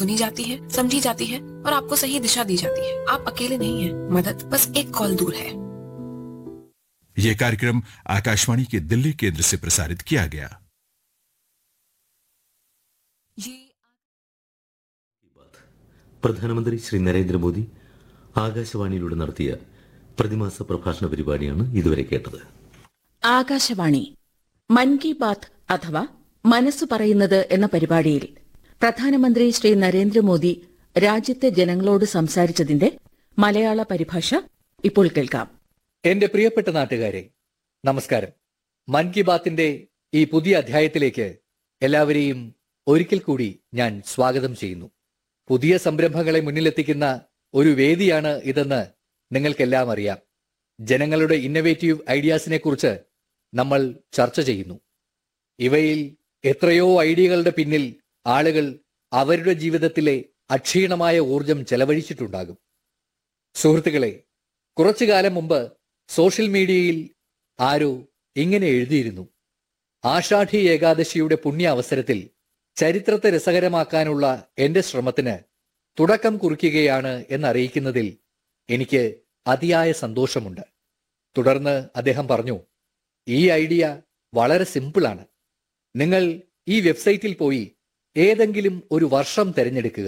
सुनी जाती है समझी जाती है और आपको सही दिशा दी जाती है आप अकेले नहीं हैं मदद बस एक कॉल दूर है यह कार्यक्रम आकाशवाणी के दिल्ली केंद्र से प्रसारित किया गया ये പ്രധാനമന്ത്രി ശ്രീ നരേന്ദ്രമോദി ആകാശവാണിയിലൂടെ നടത്തിയ പ്രതിമാസ പ്രഭാഷണ പരിപാടിയാണ് ഇതുവരെ കേട്ടത് ആകാശവാണി മൻ കി ബാത്ത് അഥവാ മനസ്സു പറയുന്നത് എന്ന പരിപാടിയിൽ പ്രധാനമന്ത്രി ശ്രീ നരേന്ദ്രമോദി രാജ്യത്തെ ജനങ്ങളോട് സംസാരിച്ചതിന്റെ മലയാള പരിഭാഷ ഇപ്പോൾ കേൾക്കാം എന്റെ പ്രിയപ്പെട്ട നാട്ടുകാരെ നമസ്കാരം മൻ കി ബാത്തിന്റെ ഈ പുതിയ അധ്യായത്തിലേക്ക് എല്ലാവരെയും ഒരിക്കൽ കൂടി ഞാൻ സ്വാഗതം ചെയ്യുന്നു പുതിയ സംരംഭങ്ങളെ മുന്നിലെത്തിക്കുന്ന ഒരു വേദിയാണ് ഇതെന്ന് നിങ്ങൾക്കെല്ലാം അറിയാം ജനങ്ങളുടെ ഇന്നവേറ്റീവ് ഐഡിയാസിനെ കുറിച്ച് നമ്മൾ ചർച്ച ചെയ്യുന്നു ഇവയിൽ എത്രയോ ഐഡിയകളുടെ പിന്നിൽ ആളുകൾ അവരുടെ ജീവിതത്തിലെ അക്ഷീണമായ ഊർജം ചെലവഴിച്ചിട്ടുണ്ടാകും സുഹൃത്തുക്കളെ കുറച്ചു കാലം മുമ്പ് സോഷ്യൽ മീഡിയയിൽ ആരോ ഇങ്ങനെ എഴുതിയിരുന്നു ആഷാഢി ഏകാദശിയുടെ പുണ്യ അവസരത്തിൽ ചരിത്രത്തെ രസകരമാക്കാനുള്ള എന്റെ ശ്രമത്തിന് തുടക്കം കുറിക്കുകയാണ് എന്നറിയിക്കുന്നതിൽ എനിക്ക് അതിയായ സന്തോഷമുണ്ട് തുടർന്ന് അദ്ദേഹം പറഞ്ഞു ഈ ഐഡിയ വളരെ സിമ്പിളാണ് നിങ്ങൾ ഈ വെബ്സൈറ്റിൽ പോയി ഏതെങ്കിലും ഒരു വർഷം തിരഞ്ഞെടുക്കുക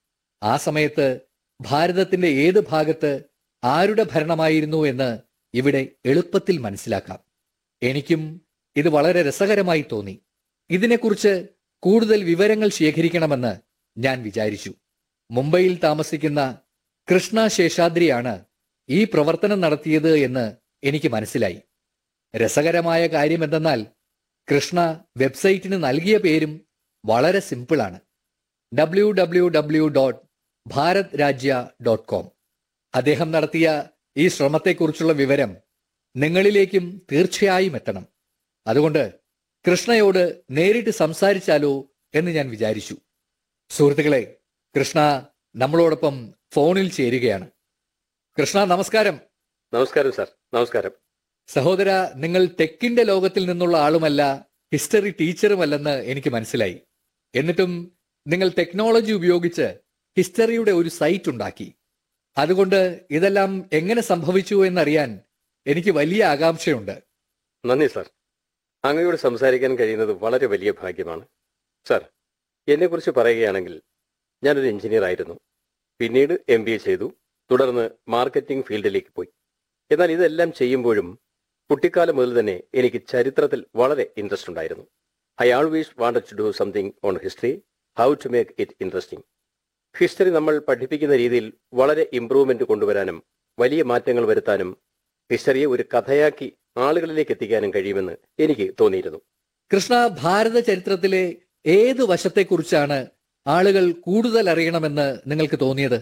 ആ സമയത്ത് ഭാരതത്തിന്റെ ഏത് ഭാഗത്ത് ആരുടെ ഭരണമായിരുന്നു എന്ന് ഇവിടെ എളുപ്പത്തിൽ മനസ്സിലാക്കാം എനിക്കും ഇത് വളരെ രസകരമായി തോന്നി ഇതിനെക്കുറിച്ച് കൂടുതൽ വിവരങ്ങൾ ശേഖരിക്കണമെന്ന് ഞാൻ വിചാരിച്ചു മുംബൈയിൽ താമസിക്കുന്ന കൃഷ്ണ ശേഷാദ്രിയാണ് ഈ പ്രവർത്തനം നടത്തിയത് എന്ന് എനിക്ക് മനസ്സിലായി രസകരമായ കാര്യം എന്തെന്നാൽ കൃഷ്ണ വെബ്സൈറ്റിന് നൽകിയ പേരും വളരെ സിമ്പിളാണ് W W W dot Bharat Rajya dot com അദ്ദേഹം നടത്തിയ ഈ ശ്രമത്തെക്കുറിച്ചുള്ള വിവരം നിങ്ങളിലേക്കും തീർച്ചയായും എത്തണം അതുകൊണ്ട് കൃഷ്ണയോട് നേരിട്ട് സംസാരിച്ചാലോ എന്ന് ഞാൻ വിചാരിച്ചു സുഹൃത്തുക്കളെ കൃഷ്ണ നമ്മളോടൊപ്പം ഫോണിൽ ചേരുകയാണ് കൃഷ്ണ നമസ്കാരം നമസ്കാരം സാർ നമസ്കാരം സഹോദര നിങ്ങൾ ടെക്കിന്റെ ലോകത്തിൽ നിന്നുള്ള ആളുമല്ല ഹിസ്റ്ററി ടീച്ചറുമല്ലെന്ന് എനിക്ക് മനസ്സിലായി എന്നിട്ടും നിങ്ങൾ ടെക്നോളജി ഉപയോഗിച്ച് ഹിസ്റ്ററിയുടെ ഒരു സൈറ്റ് ഉണ്ടാക്കി അതുകൊണ്ട് ഇതെല്ലാം എങ്ങനെ സംഭവിച്ചു എന്നറിയാൻ എനിക്ക് വലിയ ആകാംക്ഷയുണ്ട് നന്ദി സാർ അങ്ങയോട് സംസാരിക്കാൻ കഴിയുന്നത് വളരെ വലിയ ഭാഗ്യമാണ് സാർ എന്നെക്കുറിച്ച് പറയുകയാണെങ്കിൽ ഞാനൊരു എഞ്ചിനീയർ ആയിരുന്നു പിന്നീട് എം ബി എ ചെയ്തു തുടർന്ന് മാർക്കറ്റിംഗ് ഫീൽഡിലേക്ക് പോയി എന്നാൽ ഇതെല്ലാം ചെയ്യുമ്പോഴും കുട്ടിക്കാലം മുതൽ തന്നെ എനിക്ക് ചരിത്രത്തിൽ വളരെ ഇൻട്രസ്റ്റ് ഉണ്ടായിരുന്നു I always wanted to do something on history how to make it interesting history നമ്മൾ പഠിപ്പിക്കുന്ന രീതിയിൽ വളരെ ഇംപ്രൂവ്മെന്റ് കൊണ്ടുവരാനും വലിയ മാറ്റങ്ങൾ വരുത്താനും ഹിസ്റ്ററിയെ ഒരു കഥയാക്കി ആളുകളിലേക്ക് എത്തിക്കാനും കഴിയുമെന്ന് എനിക്ക് തോന്നിയിരുന്നു കൃഷ്ണ ഭാരത ചരിത്രത്തിലെ ഏത് വശത്തെക്കുറിച്ചാണ് ആളുകൾ കൂടുതൽ അറിയണമെന്ന് നിങ്ങൾക്ക് തോന്നിയത്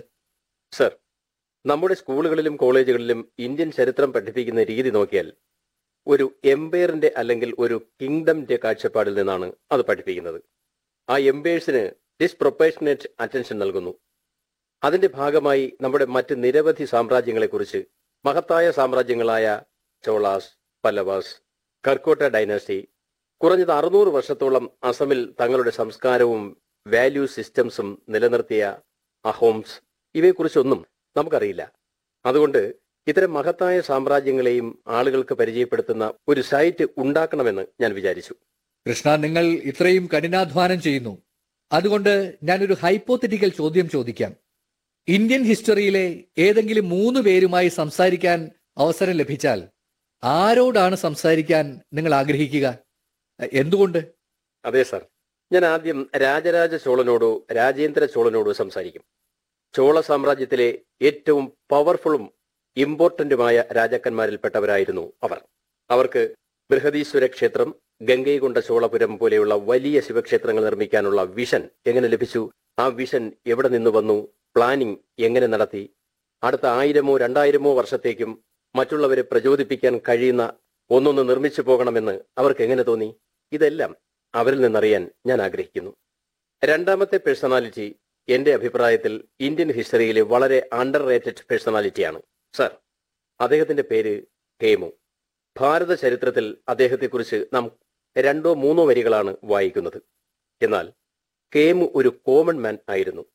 സർ നമ്മുടെ സ്കൂളുകളിലും കോളേജുകളിലും ഇന്ത്യൻ ചരിത്രം പഠിപ്പിക്കുന്ന രീതി നോക്കിയാൽ ഒരു എംപയറിന്റെ അല്ലെങ്കിൽ ഒരു കിങ്ഡമിന്റെ കാഴ്ചപ്പാടിൽ നിന്നാണ് അത് പഠിപ്പിക്കുന്നത് ആ എംപയേഴ്സിന് ഡിസ്പ്രൊപ്പേഷനേറ്റ് അറ്റൻഷൻ നൽകുന്നു അതിന്റെ ഭാഗമായി നമ്മുടെ മറ്റ് നിരവധി സാമ്രാജ്യങ്ങളെക്കുറിച്ച് മഹത്തായ സാമ്രാജ്യങ്ങളായ ചോളാസ് പല്ലവാസ് കർക്കോട്ട ഡൈനാസ്റ്റി കുറഞ്ഞത് അറുന്നൂറ് വർഷത്തോളം അസമിൽ തങ്ങളുടെ സംസ്കാരവും വാല്യൂ സിസ്റ്റംസും നിലനിർത്തിയ അഹോംസ് ഇവയെക്കുറിച്ചൊന്നും നമുക്കറിയില്ല അതുകൊണ്ട് ഇത്തരം മഹത്തായ സാമ്രാജ്യങ്ങളെയും ആളുകൾക്ക് പരിചയപ്പെടുത്തുന്ന ഒരു സൈറ്റ് ഉണ്ടാക്കണമെന്ന് ഞാൻ വിചാരിച്ചു കൃഷ്ണ നിങ്ങൾ ഇത്രയും കഠിനാധ്വാനം ചെയ്യുന്നു അതുകൊണ്ട് ഞാനൊരു ഹൈപ്പോത്തറ്റിക്കൽ ചോദ്യം ചോദിക്കാം ഇന്ത്യൻ ഹിസ്റ്ററിയിലെ ഏതെങ്കിലും മൂന്ന് പേരുമായി സംസാരിക്കാൻ അവസരം ലഭിച്ചാൽ ആരോടാണ് സംസാരിക്കാൻ നിങ്ങൾ ആഗ്രഹിക്കുക എന്തുകൊണ്ട് അതെ സാർ ഞാൻ ആദ്യം രാജരാജ ചോളനോടോ രാജേന്ദ്ര ചോളനോടോ സംസാരിക്കും ചോള സാമ്രാജ്യത്തിലെ ഏറ്റവും പവർഫുള്ളും ഇമ്പോർട്ടന്റുമായ രാജാക്കന്മാരിൽപ്പെട്ടവരായിരുന്നു അവർ അവർക്ക് ബൃഹദീശ്വര ക്ഷേത്രം ഗംഗൈകൊണ്ട ചോളപുരം പോലെയുള്ള വലിയ ശിവക്ഷേത്രങ്ങൾ നിർമ്മിക്കാനുള്ള വിഷൻ എങ്ങനെ ലഭിച്ചു ആ വിഷൻ എവിടെ നിന്ന് വന്നു പ്ലാനിംഗ് എങ്ങനെ നടത്തി അടുത്ത ആയിരമോ രണ്ടായിരമോ വർഷത്തേക്കും മറ്റുള്ളവരെ പ്രചോദിപ്പിക്കാൻ കഴിയുന്ന ഒന്നൊന്ന് നിർമ്മിച്ചു പോകണമെന്ന് അവർക്ക് എങ്ങനെ തോന്നി ഇതെല്ലാം അവരിൽ നിന്നറിയാൻ ഞാൻ ആഗ്രഹിക്കുന്നു രണ്ടാമത്തെ പേഴ്സണാലിറ്റി എന്റെ അഭിപ്രായത്തിൽ ഇന്ത്യൻ ഹിസ്റ്ററിയിലെ വളരെ അണ്ടർ റേറ്റഡ് പേഴ്സണാലിറ്റിയാണ് സർ അദ്ദേഹത്തിന്റെ പേര് ഹേമു ഭാരത ചരിത്രത്തിൽ അദ്ദേഹത്തെക്കുറിച്ച് നാം രണ്ടോ മൂന്നോ വരികളാണ് വായിക്കുന്നത് എന്നാൽ ഹേമു ഒരു കോമൺ മാൻ ആയിരുന്നു